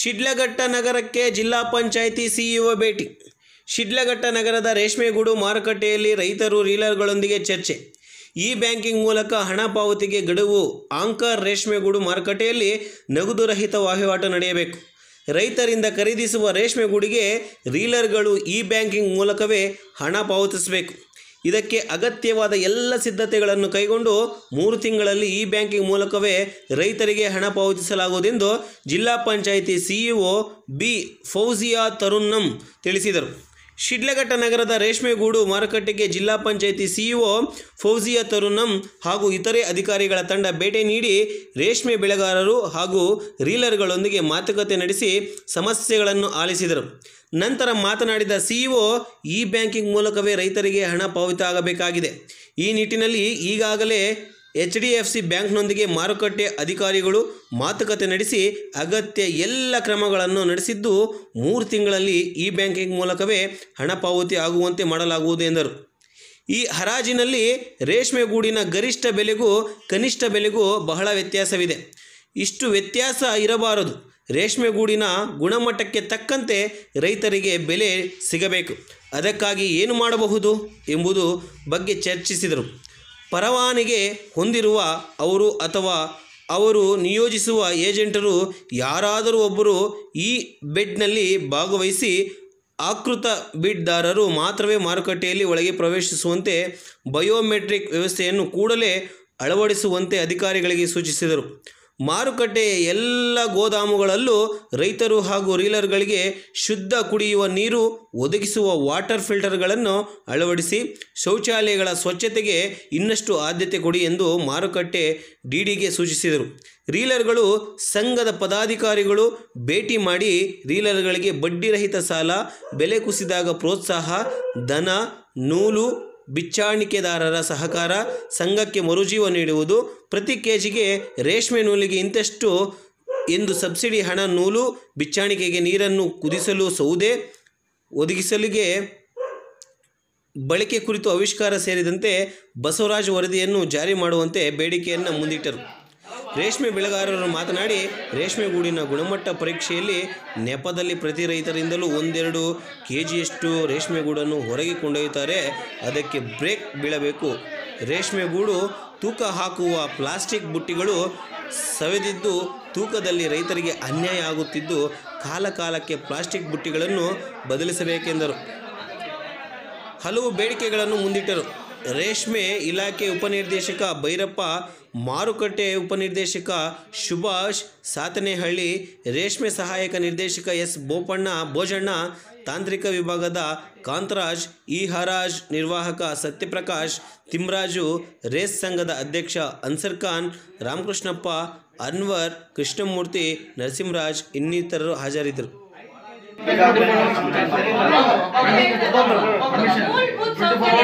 ಶಿಡ್ಲಘಟ್ಟ ನಗರಕ್ಕೆ ಜಿಲ್ಲಾ ಪಂಚಾಯಿತಿ ಸಿಇಒ ಭೇಟಿ ಶಿಡ್ಲಘಟ್ಟ ನಗರದ ರೇಷ್ಮೆಗೂಡು ಮಾರುಕಟ್ಟೆಯಲ್ಲಿ ರೈತರು ರೀಲರ್ಗಳೊಂದಿಗೆ ಚರ್ಚೆ ಇ ಬ್ಯಾಂಕಿಂಗ್ ಮೂಲಕ ಹಣ ಪಾವತಿಗೆ ಗಡುವು ಆಂಕರ್ ರೇಷ್ಮೆಗೂಡು ಮಾರುಕಟ್ಟೆಯಲ್ಲಿ ನಗದು ರಹಿತ ವಹಿವಾಟು ನಡೆಯಬೇಕು ರೈತರಿಂದ ಖರೀದಿಸುವ ರೇಷ್ಮೆಗೂಡಿಗೆ ರೀಲರ್ಗಳು ಇ ಬ್ಯಾಂಕಿಂಗ್ ಮೂಲಕವೇ ಹಣ ಪಾವತಿಸಬೇಕು ಇದಕ್ಕೆ ಅಗತ್ಯವಾದ ಎಲ್ಲ ಸಿದ್ಧತೆಗಳನ್ನು ಕೈಗೊಂಡು ಮೂರು ತಿಂಗಳಲ್ಲಿ ಇ ಬ್ಯಾಂಕಿಂಗ್ ಮೂಲಕವೇ ರೈತರಿಗೆ ಹಣ ಪಾವತಿಸಲಾಗುವುದೆಂದು ಜಿಲ್ಲಾ ಪಂಚಾಯಿತಿ ಸಿಇಒ ಬಿ ಫೌಜಿಯಾ ತರುನ್ನಂ ತಿಳಿಸಿದರು ಶಿಡ್ಲಘಟ್ಟ ನಗರದ ರೇಷ್ಮೆಗೂಡು ಮಾರುಕಟ್ಟೆಗೆ ಜಿಲ್ಲಾ ಪಂಚಾಯಿತಿ ಸಿಇಒ ಫೌಜಿಯಾ ತರುನ್ನಂ ಹಾಗೂ ಇತರೆ ಅಧಿಕಾರಿಗಳ ತಂಡ ಭೇಟಿ ನೀಡಿ ರೇಷ್ಮೆ ಬೆಳೆಗಾರರು ಹಾಗೂ ರೀಲರ್ಗಳೊಂದಿಗೆ ಮಾತುಕತೆ ನಡೆಸಿ ಸಮಸ್ಯೆಗಳನ್ನು ಆಲಿಸಿದರು ನಂತರ ಮಾತನಾಡಿದ ಸಿಇಒ ಇ ಬ್ಯಾಂಕಿಂಗ್ ಮೂಲಕವೇ ರೈತರಿಗೆ ಹಣ ಪಾವತಿ ಆಗಬೇಕಾಗಿದೆ ಈ ನಿಟ್ಟಿನಲ್ಲಿ ಈಗಾಗಲೇ ಎಚ್ ಡಿ ಎಫ್ ಸಿ ಬ್ಯಾಂಕ್ನೊಂದಿಗೆ ಮಾರುಕಟ್ಟೆ ಅಧಿಕಾರಿಗಳು ಮಾತುಕತೆ ನಡೆಸಿ ಅಗತ್ಯ ಎಲ್ಲ ಕ್ರಮಗಳನ್ನು ನಡೆಸಿದ್ದು ಮೂರು ತಿಂಗಳಲ್ಲಿ ಇ ಬ್ಯಾಂಕಿಂಗ್ ಮೂಲಕವೇ ಹಣ ಪಾವತಿ ಆಗುವಂತೆ ಮಾಡಲಾಗುವುದು ಎಂದರು ಈ ಹರಾಜಿನಲ್ಲಿ ರೇಷ್ಮೆ ಗೂಡಿನ ಗರಿಷ್ಠ ಬೆಲೆಗೂ ಕನಿಷ್ಠ ಬೆಲೆಗೂ ಬಹಳ ವ್ಯತ್ಯಾಸವಿದೆ ಇಷ್ಟು ವ್ಯತ್ಯಾಸ ಇರಬಾರದು ರೇಷ್ಮೆಗೂಡಿನ ಗುಣಮಟ್ಟಕ್ಕೆ ತಕ್ಕಂತೆ ರೈತರಿಗೆ ಬೆಲೆ ಸಿಗಬೇಕು ಅದಕ್ಕಾಗಿ ಏನು ಮಾಡಬಹುದು ಎಂಬುದು ಬಗ್ಗೆ ಚರ್ಚಿಸಿದರು ಪರವಾನಿಗೆ ಹೊಂದಿರುವ ಅವರು ಅಥವಾ ಅವರು ನಿಯೋಜಿಸುವ ಏಜೆಂಟರು ಯಾರಾದರೂ ಒಬ್ಬರು ಈ ಬೆಡ್ನಲ್ಲಿ ಭಾಗವಹಿಸಿ ಆಕೃತ ಬಿಡ್ದಾರರು ಮಾತ್ರವೇ ಮಾರುಕಟ್ಟೆಯಲ್ಲಿ ಒಳಗೆ ಪ್ರವೇಶಿಸುವಂತೆ ಬಯೋಮೆಟ್ರಿಕ್ ವ್ಯವಸ್ಥೆಯನ್ನು ಕೂಡಲೇ ಅಳವಡಿಸುವಂತೆ ಅಧಿಕಾರಿಗಳಿಗೆ ಸೂಚಿಸಿದರು ಮಾರುಕಟ್ಟೆಯ ಎಲ್ಲ ಗೋದಾಮುಗಳಲ್ಲೂ ರೈತರು ಹಾಗೂ ರೀಲರ್ಗಳಿಗೆ ಶುದ್ಧ ಕುಡಿಯುವ ನೀರು ಒದಗಿಸುವ ವಾಟರ್ ಫಿಲ್ಟರ್ಗಳನ್ನು ಅಳವಡಿಸಿ ಶೌಚಾಲಯಗಳ ಸ್ವಚ್ಛತೆಗೆ ಇನ್ನಷ್ಟು ಆದ್ಯತೆ ಕೊಡಿ ಎಂದು ಮಾರುಕಟ್ಟೆ ಡಿಡಿಗೆ ಸೂಚಿಸಿದರು ರೀಲರ್ಗಳು ಸಂಘದ ಪದಾಧಿಕಾರಿಗಳು ಭೇಟಿ ಮಾಡಿ ರೀಲರ್ಗಳಿಗೆ ಬಡ್ಡಿರಹಿತ ಸಾಲ ಬೆಲೆ ಕುಸಿದಾಗ ಪ್ರೋತ್ಸಾಹ ದನ ನೂಲು ಬಿಚ್ಚಾಣಿಕೆದಾರರ ಸಹಕಾರ ಸಂಘಕ್ಕೆ ಮರುಜೀವ ನೀಡುವುದು ಪ್ರತಿ ಕೆಜಿಗೆ ರೇಷ್ಮೆ ನೂಲಿಗೆ ಇಂತಿಷ್ಟು ಎಂದು ಸಬ್ಸಿಡಿ ಹಣ ನೂಲು ಬಿಚ್ಚಾಣಿಕೆಗೆ ನೀರನ್ನು ಕುದಿಸಲು ಸೌದೆ ಒದಗಿಸಲಿಗೆ ಬಳಕೆ ಕುರಿತು ಆವಿಷ್ಕಾರ ಸೇರಿದಂತೆ ಬಸವರಾಜ್ ವರದಿಯನ್ನು ಜಾರಿ ಮಾಡುವಂತೆ ಬೇಡಿಕೆಯನ್ನು ಮುಂದಿಟ್ಟರು ರೇಷ್ಮೆ ಬೆಳೆಗಾರರು ಮಾತನಾಡಿ ರೇಷ್ಮೆಗೂಡಿನ ಗುಣಮಟ್ಟ ಪರೀಕ್ಷೆಯಲ್ಲಿ ನೆಪದಲ್ಲಿ ಪ್ರತಿ ರೈತರಿಂದಲೂ ಒಂದೆರಡು ಕೆ ಜಿಯಷ್ಟು ರೇಷ್ಮೆಗೂಡನ್ನು ಹೊರಗೆ ಕೊಂಡೊಯ್ಯುತ್ತಾರೆ ಅದಕ್ಕೆ ಬ್ರೇಕ್ ಬೀಳಬೇಕು ರೇಷ್ಮೆಗೂಡು ತೂಕ ಹಾಕುವ ಪ್ಲಾಸ್ಟಿಕ್ ಬುಟ್ಟಿಗಳು ಸವೆದಿದ್ದು ತೂಕದಲ್ಲಿ ರೈತರಿಗೆ ಅನ್ಯಾಯ ಆಗುತ್ತಿದ್ದು ಕಾಲ ಕಾಲಕ್ಕೆ ಪ್ಲಾಸ್ಟಿಕ್ ಬುಟ್ಟಿಗಳನ್ನು ಬದಲಿಸಬೇಕೆಂದರು ಹಲವು ಬೇಡಿಕೆಗಳನ್ನು ಮುಂದಿಟ್ಟರು ರೇಷ್ಮೆ ಇಲಾಖೆ ಉಪನಿರ್ದೇಶಕ ಭೈರಪ್ಪ ಮಾರುಕಟ್ಟೆ ಉಪನಿರ್ದೇಶಕ ಸುಭಾಷ್ ಸಾತನೆಹಳ್ಳಿ ರೇಷ್ಮೆ ಸಹಾಯಕ ನಿರ್ದೇಶಕ ಎಸ್ ಬೋಪಣ್ಣ ಭೋಜಣ್ಣ ತಾಂತ್ರಿಕ ವಿಭಾಗದ ಕಾಂತರಾಜ್ ಇ ಹರಾಜ್ ನಿರ್ವಾಹಕ ಸತ್ಯಪ್ರಕಾಶ್ ತಿಮ್ರಾಜು ರೇಸ್ ಸಂಘದ ಅಧ್ಯಕ್ಷ ಅನ್ಸರ್ ಖಾನ್ ರಾಮಕೃಷ್ಣಪ್ಪ ಅನ್ವರ್ ಕೃಷ್ಣಮೂರ್ತಿ ನರಸಿಂಹರಾಜ್ ಇನ್ನಿತರರು ಹಾಜರಿದ್ದರು ಮೂಲಭೂತ ಸೌಕರ್ಯ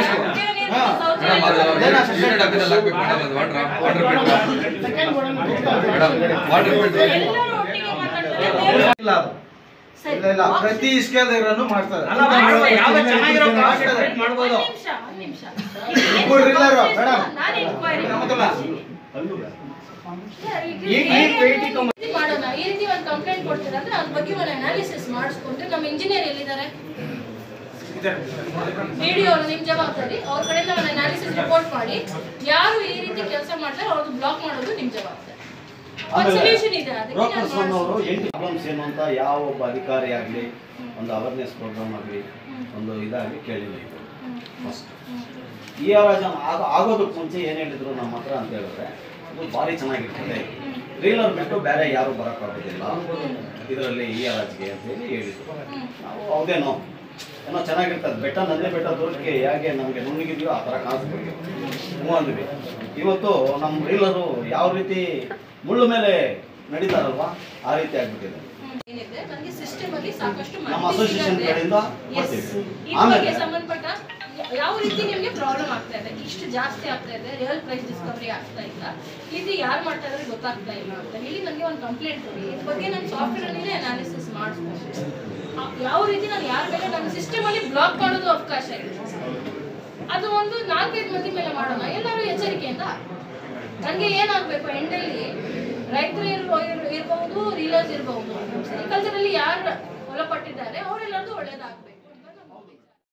ಎಲ್ಲರೂ ಒಟ್ಟಿಗೆ ಮಾತಾಡ್ತಾರೆ ಇಲ್ಲ ಅದು. ಸರಿ. ಇಲ್ಲ ಇಲ್ಲ ಪ್ರತಿ ಸ್ಕೇಲ್ ಮಾಡ್ತಾರೆ ಅಲ್ಲ, ಮಾಡುವ, ಯಾವ್ದು ಚೆನ್ನಾಗಿರೋ ಕಾಸ್ಟ್ ರೇಟ್ ಮಾಡ್ಬೋದು. ಒಂದ್ ನಿಮಿಷ, ಒಂದ್ ನಿಮಿಷ. ಕೊಡ್ರಿ ಇಲ್ಲಾರು, ಮೇಡಮ್. ನಾನು inquiry ನಮ್ಮದಲ್ಲ. ಈಗ ಈಗ ಈ ಹೇಗೆ ಪೇಟಿ ಈ ರೀತಿ ಮಾಡೋಣ ಈ ರೀತಿ ಒಂದು ಕಂಪ್ಲೇಂಟ್ ಕೊಡ್ತೀರಾ ಅಂದ್ರೆ ಅದ್ರ ಬಗ್ಗೆ ಒಂದು ಅನಾಲಿಸಿಸ್ ಮಾಡಿಸ್ಕೊಂಡ್ರೆ ನಮ್ಮ ಇಂಜಿನಿಯರ್ ಎಲ್ಲಿದ್ದಾರೆ ವಿಡಿಯೋ ನಿಮ್ ಜವಾಬ್ದಾರಿ ಅವ್ರ ಕಡೆಯಿಂದ ಒಂದು ಅನಾಲಿಸಿಸ್ ರಿಪೋರ್ಟ್ ಮಾಡಿ ಯಾರು ಈ ರೀತಿ ಕೆಲಸ ಮಾಡ್ತಾರೆ ಅವ್ರದ್ದು ಬ್ಲಾಕ್ ಮಾಡೋದು ನಿಮ್ ಜವಾಬ್ದಾರಿ ಒಂದು ಸೊಲ್ಯೂಷನ್ ಇದೆ ಅದಕ್ಕೆ ನಾನು ಬ್ರೋಕರ್ಸ್ ಅವರು ಮಾಡಿಸ್ತೀನಿ. ಎಂಟು ಪ್ರಾಬ್ಲಮ್ಸ್ ಏನು ಅಂತ ಯಾವ ಒಬ್ಬ ಅಧಿಕಾರಿ ಆಗಲಿ ಒಂದು ಅವೇರ್ನೆಸ್ ಪ್ರೋಗ್ರಾಮ್ ಆಗಲಿ ಒಂದು ಇದಾಗಲಿ ಕೇಳಿಲ್ಲ ಇದು ಫಸ್ಟ್ ಈ ಆವಾಜ ಆಗ ಆಗೋದಕ್ಕೆ ಮುಂಚೆ ಏನು ಹೇಳಿದ್ರು ನಮ್ಮ ಹತ್ರ ಅಂತ ಹೇಳಿದ್ರೆ ಇದು ಭಾರಿ ಚೆನ್ನಾಗಿರ್ತದೆ ರೀಲರ್ ಬಿಟ್ಟು ಬೇರೆ ಯಾರು ಬರೋಕ್ಕಾಗೋದಿಲ್ಲ ಇದರಲ್ಲಿ ಈ ಆವಾಜ್ಗೆ ಅಂತ ಹೇಳಿ ಹೇಳಿದ್ರು ನಾವು ಹೌದೇನೋ ಏನೋ ಚೆನ್ನಾಗಿರ್ತದೆ ಬೆಟ್ಟ ನಂದೇ ಬೆಟ್ಟ ದೂರಕ್ಕೆ ಹೇಗೆ ನಮಗೆ ನುಣ್ಣಿಗಿದೆಯೋ ಆ ಥರ ಕಾಣಿಸ್ಬೇಕು ಹ್ಞೂ ಅಂದ್ವಿ ಇವತ್ತು ನಮ್ಮ ರೀಲರು ಯಾವ ರೀತಿ ಮುಳ್ಳು ಮೇಲೆ ನಡೀತಾರಲ್ವಾ ಆ ರೀತಿ ಆಗ್ಬಿಟ್ಟಿದೆ ಏನಿದೆ ನನಗೆ ಸಿಸ್ಟಮ್ ಅಲ್ಲಿ ಸಾಕಷ್ಟು ನಮ್ಮ ಮಾಹಿತಿ ಅಸೋಸಿಯೇಷನ್ ಸಿಗತ್ತೆ. ಕಡೆಯಿಂದ Yes. ಕೊಡ್ತೀವಿ. ಈ ಆಮೇಲೆ- ಬಗ್ಗೆ ಸಂಬಂಧಪಟ್ಟ ಯಾವ ರೀತಿ ನಿಮಗೆ ಪ್ರಾಬ್ಲಮ್ ಆಗ್ತಾ ಇದೆ ಇಷ್ಟು ಜಾಸ್ತಿ ಆಗ್ತಾ ಇದೆ ರಿಯಲ್ ಪ್ರೈಸ್ ಡಿಸ್ಕವರಿ ಆಗ್ತಾ ಇಲ್ಲ ಇದು ಯಾರು ಮಾಡ್ತಾ ಇದ್ರೆ ಗೊತ್ತಾಗ್ತಾ ಇಲ್ಲ ಅಂತ ಹೇಳಿ ನನಗೆ ಒಂದು ಕಂಪ್ಲೇಂಟ್ ಕೊಡಿ ಇದ್ರ ಬಗ್ಗೆ ನಾನು ಸಾಫ್ಟ್ವೇರ್ ಅಲ್ಲಿ ಅನಾಲಿಸಿಸ್ ಮಾಡಿಸ್ಬೋದು ಆ- ಯಾವ ರೀತಿ ನಾನು ಯಾರ ಮೇಲೆ ನನ್ನ ಸಿಸ್ಟಮ್ ಅಲ್ಲಿ ಬ್ಲಾಕ್ ಮಾಡೋದು ಅವಕಾಶ ಇದೆ ಅದು ಒಂದು ನಾಲ್ಕೈದು ಮಂದಿ ಮೇಲೆ ಮಾಡೋಣ ಎಲ್ಲರೂ ಎಚ್ಚರಿಕೆಯಿಂದ ನನಗೆ ಏನಾಗಬೇಕು ಎಂಡಲ್ಲಿ ರೈತರು ಇರ್ಬೋ- ಇರ್- ಇರ್ಬಹುದು ಇರ್ಬೋದು ರೀಲರ್ಸ್ ಇರ್ಬೋದು ಸೆರಿಕಲ್ಚರ್ ಅಲ್ಲಿ ಯಾರು ಒಳಪಟ್ಟಿದ್ದಾರೆ ಅವರೆಲ್ಲರದು ಒಳ್ಳೇದಾಗ್ಬೇಕು